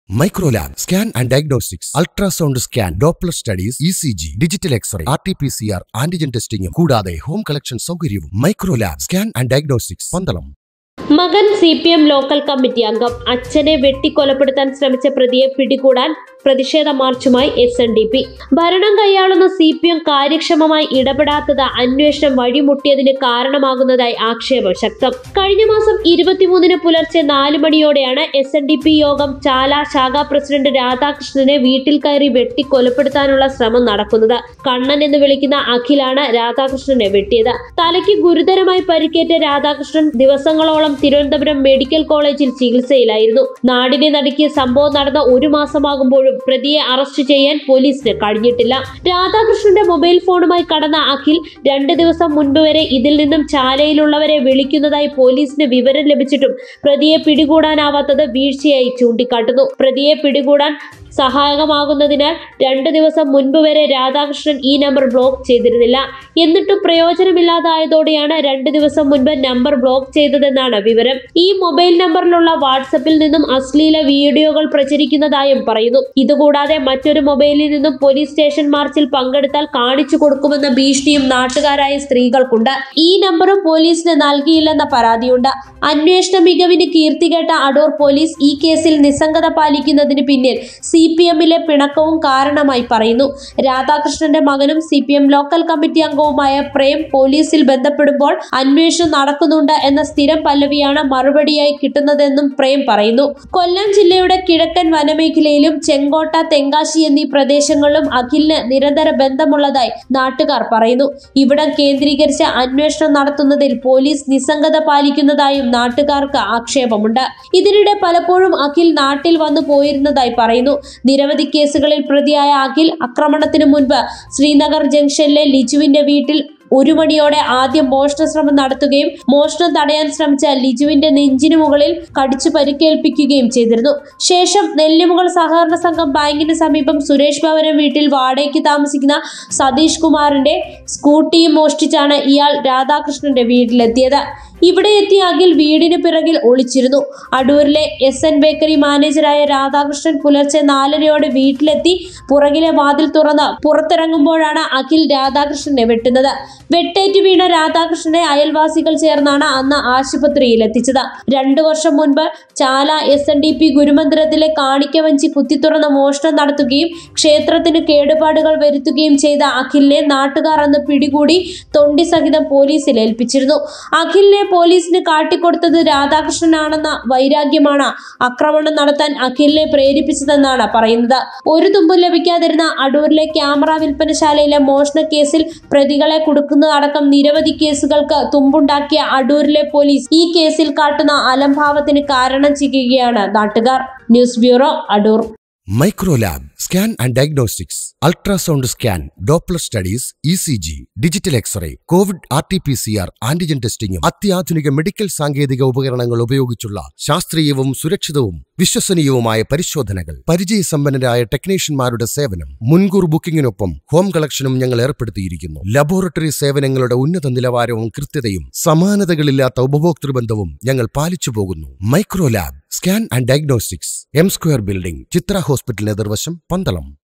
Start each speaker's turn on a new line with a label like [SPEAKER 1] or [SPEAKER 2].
[SPEAKER 1] Microlab scan and diagnostics ultrasound scan doppler studies E C G digital X ray R T P C R antigen ടെസ്റ്റിംഗും കൂടാതെ home collection സൗകര്യവും Microlab scan and diagnostics Pandalam
[SPEAKER 2] മകൻ C P M local committee അംഗം അച്ഛനെ വെട്ടിക്കൊലപ്പെടുത്താൻ ശ്രമിച്ച പ്രതിയെ പിടികൂടാൻ പ്രതിഷേധ മാർച്ചുമായി എസ് എൻ ഡി പി ഭരണം കൈയാളുന്ന സി പി എം കാര്യക്ഷമമായി ഇടപെടാത്തത് അന്വേഷണം വഴിമുട്ടിയതിന് കാരണമാകുന്നതായി ആക്ഷേപം ശക്തം കഴിഞ്ഞ മാസം ഇരുപത്തിമൂന്നിന് പുലർച്ചെ നാല് മണിയോടെയാണ് എസ് എൻ ഡി പി യോഗം ചാല ശാഖാ പ്രസിഡന്റ് രാധാകൃഷ്ണനെ വീട്ടിൽ കയറി വെട്ടിക്കൊലപ്പെടുത്താനുള്ള ശ്രമം നടക്കുന്നത് കണ്ണൻ എന്ന് വിളിക്കുന്ന അഖിലാണ് രാധാകൃഷ്ണനെ വെട്ടിയത് തലയ്ക്ക് ഗുരുതരമായി പരിക്കേറ്റ രാധാകൃഷ്ണൻ ദിവസങ്ങളോളം തിരുവനന്തപുരം മെഡിക്കൽ കോളേജിൽ ചികിത്സയിലായിരുന്നു നാടിനെ നടുക്കിയ സംഭവം നടന്ന ഒരു മാസമാകുമ്പോഴും പ്രതിയെ അറസ്റ്റ് ചെയ്യാൻ പോലീസിന് കഴിഞ്ഞിട്ടില്ല രാധാകൃഷ്ണന്റെ മൊബൈൽ ഫോണുമായി കടന്ന അഖിൽ രണ്ട് ദിവസം മുൻപ് വരെ ഇതിൽ നിന്നും ചാലയിലുള്ളവരെ വിളിക്കുന്നതായി പോലീസിന് വിവരം ലഭിച്ചിട്ടും പ്രതിയെ പിടികൂടാനാവാത്തത് വീഴ്ചയായി ചൂണ്ടിക്കാട്ടുന്നു പ്രതിയെ പിടികൂടാൻ സഹായകമാകുന്നതിനാൽ രണ്ട് ദിവസം മുൻപ് വരെ രാധാകൃഷ്ണൻ ഈ നമ്പർ ബ്ലോക്ക് ചെയ്തിരുന്നില്ല എന്നിട്ടും പ്രയോജനമില്ലാതായതോടെയാണ് രണ്ട് ദിവസം മുൻപ് നമ്പർ ബ്ലോക്ക് ചെയ്തതെന്നാണ് വിവരം ഈ മൊബൈൽ നമ്പറിലുള്ള വാട്സപ്പിൽ നിന്നും അശ്ലീല വീഡിയോകൾ പ്രചരിക്കുന്നതായും പറയുന്നു ഇതുകൂടാതെ മറ്റൊരു മൊബൈലിൽ നിന്നും പോലീസ് സ്റ്റേഷൻ മാർച്ചിൽ പങ്കെടുത്താൽ കാണിച്ചു കൊടുക്കുമെന്ന ഭീഷണിയും നാട്ടുകാരായ സ്ത്രീകൾക്കുണ്ട് ഈ നമ്പറും പോലീസിന് നൽകിയില്ലെന്ന പരാതിയുണ്ട് അന്വേഷണ മികവിന് കീർത്തികേട്ട അടൂർ പോലീസ് ഈ കേസിൽ നിസ്സംഗത പാലിക്കുന്നതിന് പിന്നിൽ സി പി എമ്മിലെ പിണക്കവും കാരണമായി പറയുന്നു രാധാകൃഷ്ണന്റെ മകനും C P M local committee അംഗവുമായ പ്രേം പോലീസിൽ ബന്ധപ്പെടുമ്പോൾ അന്വേഷണം നടക്കുന്നുണ്ട് എന്ന സ്ഥിരം പല്ലവിയാണ് മറുപടിയായി കിട്ടുന്നതെന്നും പ്രേം പറയുന്നു കൊല്ലം ജില്ലയുടെ കിഴക്കൻ വനമേഖലയിലും ചെങ്കോട്ട തെങ്കാശി എന്നീ പ്രദേശങ്ങളിലും അഖിലിന് നിരന്തര ബന്ധമുള്ളതായി നാട്ടുകാർ പറയുന്നു ഇവിടം കേന്ദ്രീകരിച്ച് അന്വേഷണം നടത്തുന്നതിൽ പോലീസ് നിസ്സംഗത പാലിക്കുന്നതായും നാട്ടുകാർക്ക് ആക്ഷേപമുണ്ട് ഇതിനിടെ പലപ്പോഴും അഖിൽ നാട്ടിൽ വന്നു പോയിരുന്നതായി പറയുന്നു നിരവധി കേസുകളിൽ പ്രതിയായ അഖിൽ ആക്രമണത്തിനു മുൻപ് ശ്രീനഗർ ജംഗ്ഷനിലെ ലിജുവിന്റെ വീട്ടിൽ ഒരു മണിയോടെ ആദ്യം മോഷണ ശ്രമം നടത്തുകയും മോഷണം തടയാൻ ശ്രമിച്ച ലിജുവിന്റെ നെഞ്ചിനു മുകളിൽ കടിച്ചു പരിക്കേൽപ്പിക്കുകയും ചെയ്തിരുന്നു ശേഷം നെല്ലിമുകൾ സഹകരണ സംഘം ബാങ്കിന് സമീപം സുരേഷ് ഭവനം വീട്ടിൽ വാടകയ്ക്ക് താമസിക്കുന്ന സതീഷ് കുമാറിന്റെ സ്കൂട്ടിയും മോഷ്ടിച്ചാണ് ഇയാൾ രാധാകൃഷ്ണന്റെ വീട്ടിലെത്തിയത് ഇവിടെ എത്തിയ അഖിൽ വീടിന് പിറകിൽ ഒളിച്ചിരുന്നു അടൂരിലെ എസ് എൻ ബേക്കറി മാനേജറായ രാധാകൃഷ്ണൻ പുലർച്ചെ നാലരയോടെ വീട്ടിലെത്തി പുറകിലെ വാതിൽ തുറന്ന് പുറത്തിറങ്ങുമ്പോഴാണ് അഖിൽ രാധാകൃഷ്ണനെ വെട്ടുന്നത് വെട്ടേറ്റ് വീണ രാധാകൃഷ്ണനെ അയൽവാസികൾ ചേർന്നാണ് അന്ന് ആശുപത്രിയിൽ എത്തിച്ചത് രണ്ടു വർഷം മുൻപ് Chala S N D P ഗുരുമന്ദിരത്തിലെ കാണിക്കവഞ്ചി കുത്തിത്തുറന്ന് മോഷണം നടത്തുകയും ക്ഷേത്രത്തിന് കേടുപാടുകൾ വരുത്തുകയും ചെയ്ത അഖിലിനെ നാട്ടുകാർ അന്ന് പിടികൂടി തൊണ്ടി സഹിതം പോലീസിൽ ഏൽപ്പിച്ചിരുന്നു അഖിലിനെ പോലീസിന് കാട്ടിക്കൊടുത്തത് രാധാകൃഷ്ണനാണെന്ന വൈരാഗ്യമാണ് ആക്രമണം നടത്താൻ അഖിലിനെ പ്രേരിപ്പിച്ചതെന്നാണ് പറയുന്നത് ഒരു തുമ്പും ലഭിക്കാതിരുന്ന അടൂരിലെ ക്യാമറ വിൽപ്പനശാലയിലെ മോഷണ കേസിൽ പ്രതികളെ കൊടുക്കുന്നതടക്കം നിരവധി കേസുകൾക്ക് തുമ്പുണ്ടാക്കിയ അടൂരിലെ പോലീസ് ഈ കേസിൽ കാട്ടുന്ന അലംഭാവത്തിന് കാരണം ചെയ്യുകയാണ് നാട്ടുകാർ news bureau Adoor
[SPEAKER 1] Microlab scan and diagnostics ultrasound scan doppler studies E C G digital X ray covid R T P C R antigen ടെസ്റ്റിംഗും അത്യാധുനിക മെഡിക്കൽ സാങ്കേതിക ഉപകരണങ്ങൾ ഉപയോഗിച്ചുള്ള ശാസ്ത്രീയവും സുരക്ഷിതവും വിശ്വസനീയവുമായ പരിശോധനകൾ പരിചയസമ്പന്നരായ ടെക്നീഷ്യന്മാരുടെ സേവനം മുൻകൂർ ബുക്കിംഗിനൊപ്പം ഹോം കളക്ഷനും ഞങ്ങൾ ഏർപ്പെടുത്തിയിരിക്കുന്നു ലബോറട്ടറി സേവനങ്ങളുടെ ഉന്നത നിലവാരവും കൃത്യതയും സമാനതകളില്ലാത്ത ഉപഭോക്തൃ ബന്ധവും ഞങ്ങൾ പാലിച്ചു പോകുന്നു Microlab scan and diagnostics M square building Chitra hospital എതിർവശം പന്തളം